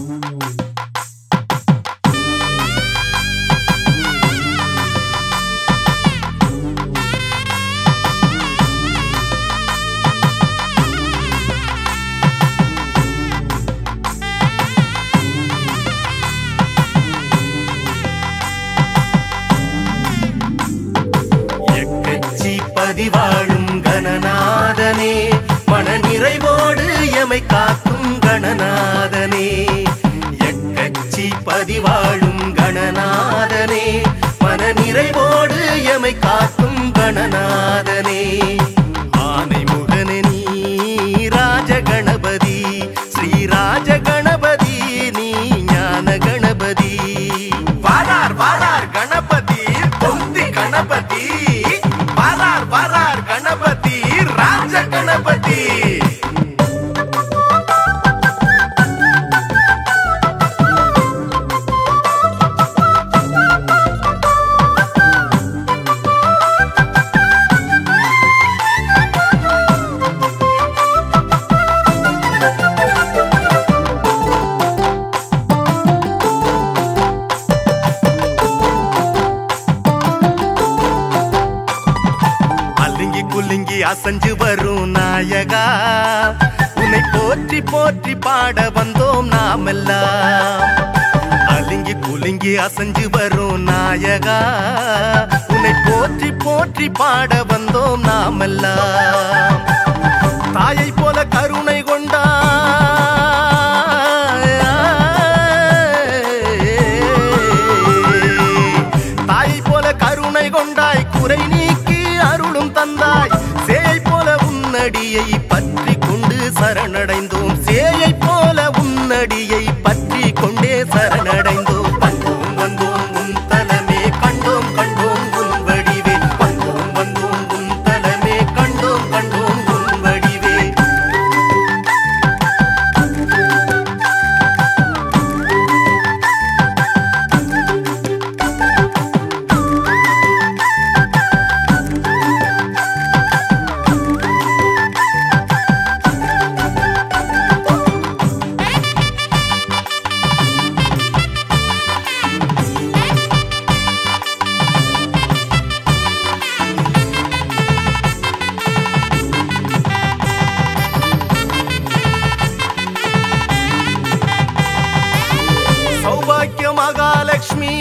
எக்கச்சி பதிவாழும் கணநாதனே மன நிறைவோடு எமை காக்கும் கணநாதனே எக்கச்சி பதிவாழும் கணநாதனே மன நிறைவோடு எமை காக்கும் கணநாதனே ஆனை முகனே நீ ராஜ கணபதி ஸ்ரீ ராஜ கணபதி நீ ஞான கணபதி வாரார் வாரார் கணபதி தொந்தி கணபதி வாரார் வாரார் கணபதி ராஜ கணபதி அலுங்கி குலுங்கி அசஞ்சு வரும் நாயகா உன்னை போற்றி போற்றி பாட வந்தோம் நாமெல்லாம் அலுங்கி குலுங்கி அசஞ்சு வரும் நாயகா உன்னை போற்றி போற்றி பாட வந்தோம் நாமெல்லாம் தாயை போல கருணை கொண்டாய் தாயை போல கருணை கொண்டாய் குறை நீக்கி அருளும் தந்தாய் சேயை போல உன்னடியை பற்றி கொண்டு சரணடைந்தோம் சேயை போல உன்னடியை பற்றி கொண்டே சரணடைந்தோம் வந்தோம் வந்தோம் உன் தலமே கண்டோம் கண்டோம் உன் வடிவே வந்தோம் வந்தோம் உன் தலமே கண்டோம் கண்டோம் உன் வடிவே சௌபாக்கிய மகாலட்சுமி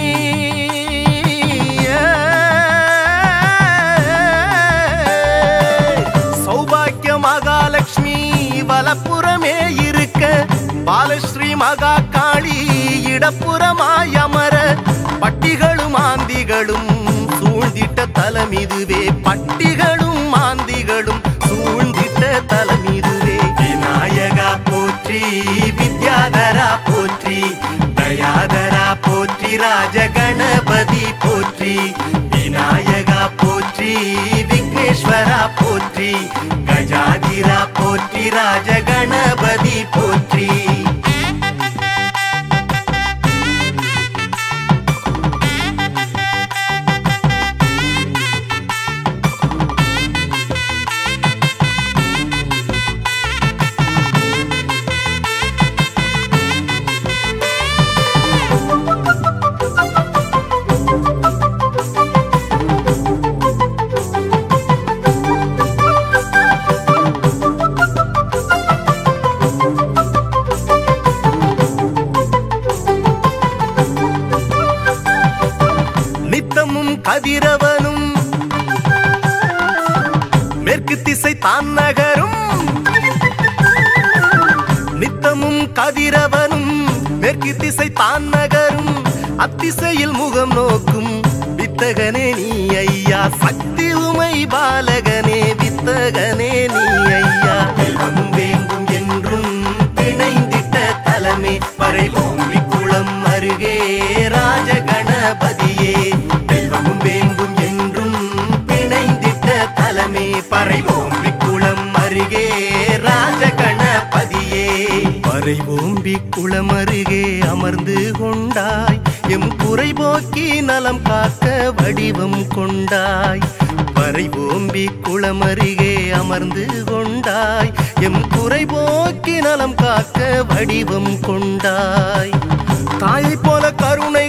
சௌபாக்கிய மகாலட்சுமி வலப்புறமே இருக்க பாலஸ்ரீ மகா காளி இடப்புறமாய் அமர பட்டிகளும் ஆந்திகளும் சூழ்ந்திட்ட தலம் இதுவே பட்டிகளும் ஆந்திகளும் சூழ்ந்திட்ட தலம் இதுவே விநாயகா போற்றி வித்யாதரா போற்றி தயாதரா போற்றி ராஜ கணபதி போற்றி விநாயகா போற்றி விக்னேஸ்வரா போற்றி கஜாதிரா போற்றி ராஜ கணபதி போற்றி நித்தமும் கதிரவனும் மேற்கு திசை தான் நகரும் நித்தமும் கதிரவனும் மேற்கு திசை தான் நகரும் அத்திசையில் முகம் நோக்கும் வித்தகனே நீ ஐயா சக்தி உமை பாலகனே வித்தகனே நீ ஐயா வெல்வமும் வேம்பும் என்றும் பிணைந்திட்ட தலமே வரை பூமி குளம் அருகே ராஜ கணபதியே வெல்வமும் வேம்பும் என்றும் பிணைந்திட்ட தலமே பறை பூமி குளம் அருகே ராஜ கணபதியே பறை ஓம்பி குளம் அருகே அமர்ந்து கொண்டாய் எம் குறை போக்கி நலம் காக்க வடிவம் கொண்டாய் வரை ஓம்பி குளமருகே அமர்ந்து கொண்டாய் எம் குறை போக்கி நலம் காக்க வடிவம் கொண்டாய் தாயை போல கருணை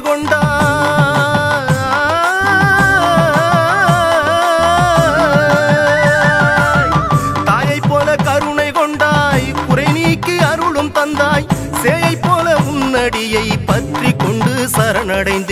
கொண்டாய் தாயை போல கருணை கொண்டாய் குறை நீக்கி அருளும் தந்தாய் சேயை போல உன்னடியை பற்றி கொண்டு சரணடைந்தோம்